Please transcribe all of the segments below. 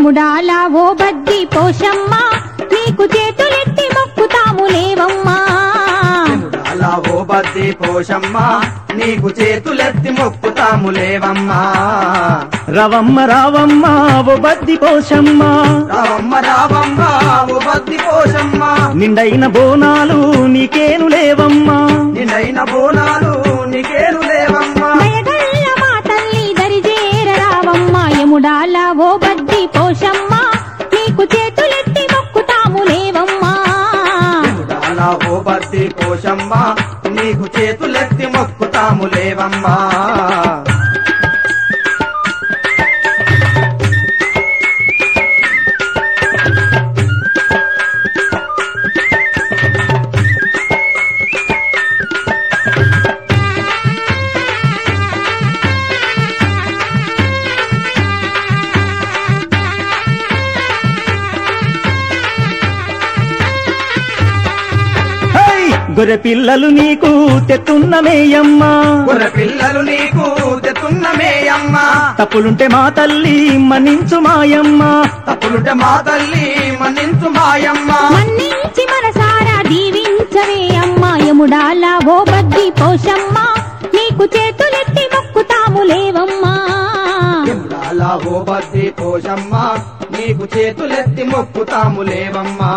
యముడాల ఓ బద్ది పోషమ్మ నీకు చేతులెత్తి మొక్కుతాము లేవమ్మా అలా ఓ బద్ది పోషమ్మ నీకు చేతులెత్తి మొక్కుతాము లేవమ్మా రవమ్మ రావమ్మ ఓ బద్ది పోషమ్మ రావమ్మ రావమ్మ ఓ బద్ది పోషమ్మ నిండైన బోనాలు నీకేను లేవమ్మా నిన్నైన బోనాలు నీకేను లేవమ్మా దయగల్ల మా తల్లి దరిజేర రావమ్మ యముడాల ఓ బద్ది పోషమ్మ నీకు చేతులెత్తి మొక్కుతాము లేవమ్మా అలా ఓ బద్ది పోషమ్మ నీకు చేతులెత్తి మొక్కుతాము లేవమ్మా హై! గొర్రె పిల్లలు నీకు తెత్తున్నమేయమ్మా గొర్రె పిల్లలు నీకు తెతున్నమేయమ్మ తప్పులుంటే మా తల్లి మన్నించు మాయమ్మ తప్పులుంటే మా తల్లి మన్నించు మాయమ్మ మన్నించి మనసారా దీవించవే అమ్మా యముడాల ఓ బద్ది పోషమ్మ నీకు చేతులెత్తి మొక్కుతాము లేవమ్మా అలా ఓ బద్ది పోషమ్మ నీకు చేతులెత్తి మొక్కుతాము లేవమ్మా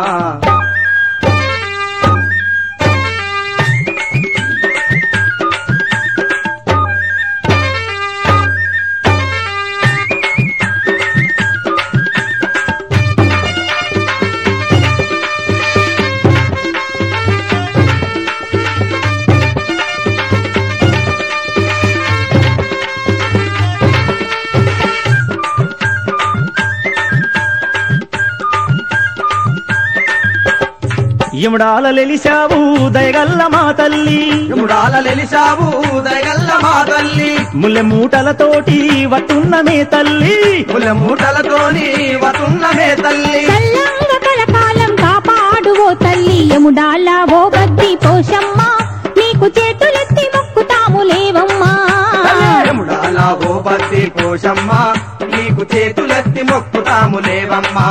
ఇముడాల లెలిశావు దయగల్ల మా తల్లి యముడాల లెలిసావు దయగల్ల మా తల్లి ముల్లె మూటలతోటి వట్టున్నమే తల్లి ముల మూటలతోని వతున్నమే తల్లి చల్లంగ కలకాలం కాపాడు ఓ తల్లి యముడాల ఓ బద్ది పోషమ్మ నీకు చేతులెత్తి మొక్కుతాము లేవమ్మా యముడాల ఓ బద్ది పోషమ్మ నీకు చేతులెత్తి మొక్కుతాము లేవమ్మా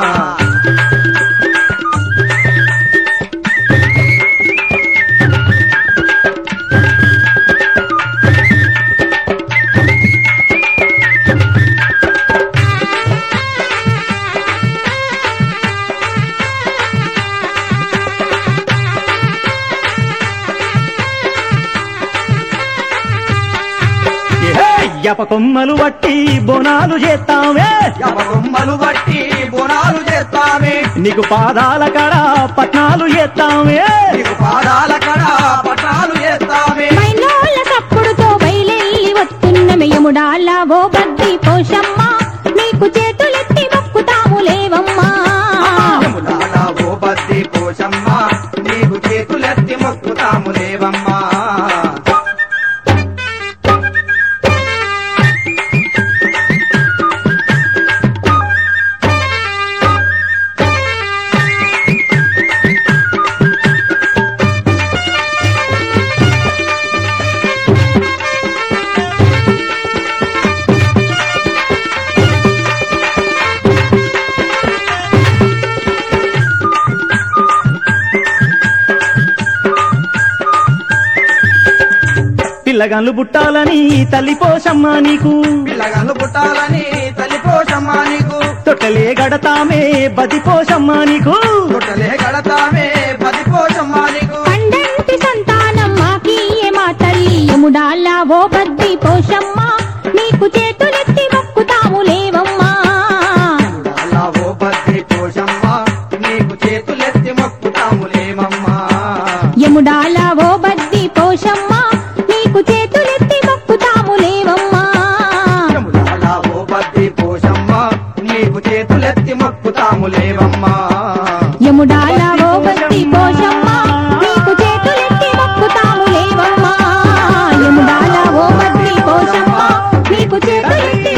యప కొమ్మలు వట్టి బోనాలు చేస్తామే యమకొమ్మలు బట్టి బోనాలు చేస్తామే నీకు పాదాల కడ పట్నాలు చేస్తామే నీకు పాదాల కడ పటాలు చేస్తామే మైలోల తప్పుడుతో బయలెల్లి వస్తున్న యముడాల ఓ బద్ది పోషమ్మ నీకు చేతులెత్తి మొక్కుతాము లేవమ్మా యముడాల ఓ బద్ది పోషమ్మ నీకు చేతులెత్తి మొక్కుతాము లేవమ్మా పిల్లగాళ్ళు పుట్టాలని తల్లి పోషమ్మ నీకు పిల్లగాళ్ళు పుట్టాలని తల్లి పోషమ్మ నీకు తొట్టలే గడతామే బది పోషమ్మ నీకు గుట్టలే కడతామే పది పోషమ్మ నీకు పండంటి సంతానం మాకీయే మా తల్లి యముడాల ఓ బద్ది పోషమ్మ నీకు చేతులెత్తి మొక్కుతాము లేవమ్మా అలా ఓ బద్ది పోషమ్మ నీకు చేతులెత్తి మొక్కుతాము లేవమ్మా యముడాల ఓ బద్ది పోషమ్మ నీకు చేతులెత్తి మొక్కుతాము లేవమ్మా అలా ఓ బద్ది పోషమ్మ నీకు చేతులెత్తి మొక్కుతాము లేవమ్మా యముడాల ఓ బద్ది పోషమ్మ నీకు చేతులెత్తి మొక్కుతాము లేవమ్మా యముడాల ఓ బద్ది పోషమ్మ నీకు చేతులెత్తి